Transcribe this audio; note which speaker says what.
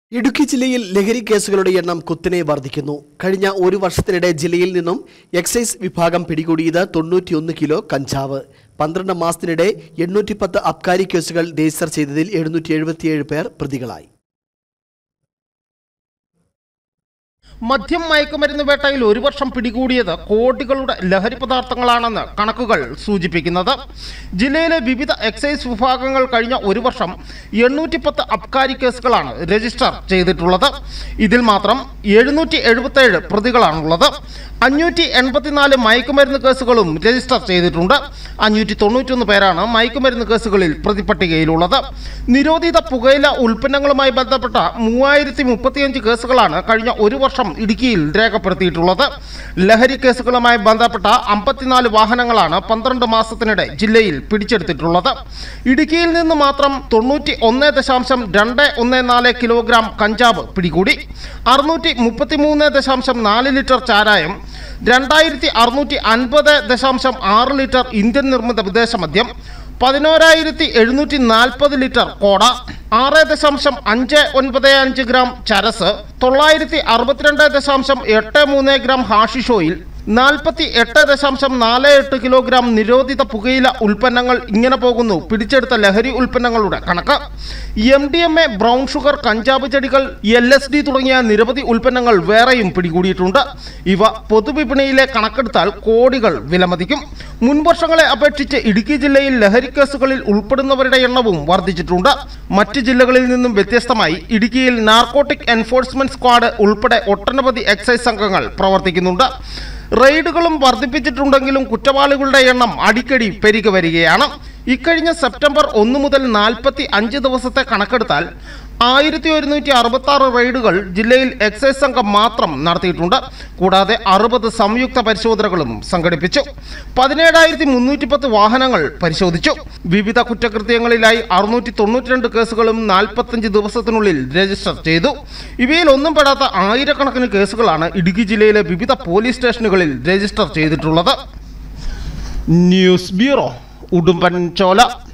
Speaker 1: ഇടുക്കി ജില്ലയിൽ ലഹരി കേസുകളുടെ എണ്ണം കുത്തനെ വർദ്ധിക്കുന്നു കഴിഞ്ഞ ഒരു വർഷത്തിനിടെ ജില്ലയിൽ നിന്നും എക്സൈസ് വിഭാഗം പിടികൂടിയത് തൊണ്ണൂറ്റിയൊന്ന് കിലോ കഞ്ചാവ് പന്ത്രണ്ട് മാസത്തിനിടെ എണ്ണൂറ്റി പത്ത് അബ്കാരി കേസുകൾ രജിസ്റ്റർ ചെയ്തതിൽ എഴുന്നൂറ്റി എഴുപത്തിയേഴ് പേർ പ്രതികളായി
Speaker 2: മദ്യം മയക്കുമരുന്ന് വേട്ടയിൽ ഒരു വർഷം പിടികൂടിയത് കോടികളുടെ ലഹരി പദാർത്ഥങ്ങളാണെന്ന് കണക്കുകൾ സൂചിപ്പിക്കുന്നത് ജില്ലയിലെ വിവിധ എക്സൈസ് വിഭാഗങ്ങൾ കഴിഞ്ഞ ഒരു വർഷം എണ്ണൂറ്റി പത്ത് അബ്കാരി കേസുകളാണ് രജിസ്റ്റർ ചെയ്തിട്ടുള്ളത് ഇതിൽ മാത്രം എഴുന്നൂറ്റി എഴുപത്തേഴ് പ്രതികളാണുള്ളത് അഞ്ഞൂറ്റി എൺപത്തിനാല് മയക്കുമരുന്ന് കേസുകളും രജിസ്റ്റർ ചെയ്തിട്ടുണ്ട് അഞ്ഞൂറ്റി തൊണ്ണൂറ്റൊന്ന് പേരാണ് മയക്കുമരുന്ന് കേസുകളിൽ പ്രതിപട്ടികയിലുള്ളത് നിരോധിത പുകയില ഉൽപ്പന്നങ്ങളുമായി ബന്ധപ്പെട്ട മൂവായിരത്തി മുപ്പത്തിയഞ്ച് കേസുകളാണ് കഴിഞ്ഞ ഒരു വർഷം ഇടുക്കിയിൽ രേഖപ്പെടുത്തിയിട്ടുള്ളത് ലഹരി കേസുകളുമായി ബന്ധപ്പെട്ട അമ്പത്തിനാല് വാഹനങ്ങളാണ് പന്ത്രണ്ട് മാസത്തിനിടെ ജില്ലയിൽ പിടിച്ചെടുത്തിട്ടുള്ളത് ഇടുക്കിയിൽ നിന്ന് മാത്രം തൊണ്ണൂറ്റി ഒന്ന് ദശാംശം രണ്ട് ഒന്ന് നാല് കിലോഗ്രാം കഞ്ചാവ് പിടികൂടി അറുന്നൂറ്റി മുപ്പത്തിമൂന്ന് ദശാംശം നാല് ലിറ്റർ ചാരായം രണ്ടായിരത്തി അറുന്നൂറ്റി അൻപത് ദശാംശം ആറ് ലിറ്റർ ഇന്ത്യൻ നിർമ്മിത വിദേശ മദ്യം പതിനോരായിരത്തി എഴുന്നൂറ്റി നാൽപ്പത് ലിറ്റർ കോട ആറ് ദശാംശം അഞ്ച് ഒൻപത് അഞ്ച് ഗ്രാം ചരസ് തൊള്ളായിരത്തി അറുപത്തിരണ്ട് ദശാംശം എട്ട് മൂന്ന് ഗ്രാം ഹാഷിഷ് ഓയിൽ നാൽപ്പത്തി എട്ട് ദശാംശം നാല് എട്ട് കിലോഗ്രാം നിരോധിത പുകയില ഉൽപ്പന്നങ്ങൾ ഇങ്ങനെ പോകുന്നു പിടിച്ചെടുത്ത ലഹരി ഉൽപ്പന്നങ്ങളുടെ കണക്ക് M D M A brown sugar കഞ്ചാവ് ചെടികൾ എൽ എസ് ഡി തുടങ്ങിയ നിരവധി ഉൽപ്പന്നങ്ങൾ വേറെയും പിടികൂടിയിട്ടുണ്ട് ഇവ പൊതുവിപണിയിലെ കണക്കെടുത്താൽ കോടികൾ വിലമതിക്കും മുൻവർഷങ്ങളെ അപേക്ഷിച്ച് ഇടുക്കി ജില്ലയിൽ ലഹരി കേസുകളിൽ ഉൾപ്പെടുന്നവരുടെ എണ്ണവും വർദ്ധിച്ചിട്ടുണ്ട് മറ്റ് ജില്ലകളിൽ നിന്നും വ്യത്യസ്തമായി ഇടുക്കിയിൽ നാർക്കോട്ടിക് എൻഫോഴ്സ്മെന്റ് സ്ക്വാഡ് ഉൾപ്പെടെ ഒട്ടനവധി എക്സൈസ് സംഘങ്ങൾ പ്രവർത്തിക്കുന്നുണ്ട് റെയ്ഡുകളും വർദ്ധിപ്പിച്ചിട്ടുണ്ടെങ്കിലും കുറ്റവാളികളുടെ എണ്ണം അടിക്കടി പെരുകി വരികയാണ് ഇക്കഴിഞ്ഞ സെപ്റ്റംബർ ഒന്ന് മുതൽ നാൽപ്പത്തി അഞ്ച് ദിവസത്തെ കണക്കെടുത്താൽ ആയിരത്തി ഒരുന്നൂറ്റി അറുപത്തി ആറ് റെയ്ഡുകൾ ജില്ലയിൽ എക്സൈസ് സംഘം മാത്രം നടത്തിയിട്ടുണ്ട് കൂടാതെ അറുപത് സംയുക്ത പരിശോധനകളും സംഘടിപ്പിച്ചു പതിനേഴായിരത്തി മുന്നൂറ്റി പത്ത് വാഹനങ്ങൾ പരിശോധിച്ചു വിവിധ കുറ്റകൃത്യങ്ങളിലായി അറുന്നൂറ്റി തൊണ്ണൂറ്റി രണ്ട് കേസുകളും നാൽപ്പത്തഞ്ച് ദിവസത്തിനുള്ളിൽ രജിസ്റ്റർ ചെയ്തു ഇവയിൽ ഒന്നും പെടാത്ത ആയിരക്കണക്കിന് കേസുകളാണ് ഇടുക്കി ജില്ലയിലെ വിവിധ പോലീസ് സ്റ്റേഷനുകളിൽ രജിസ്റ്റർ ചെയ്തിട്ടുള്ളത് ന്യൂസ് ബ്യൂറോ ഉടുമ്പൻ ചോല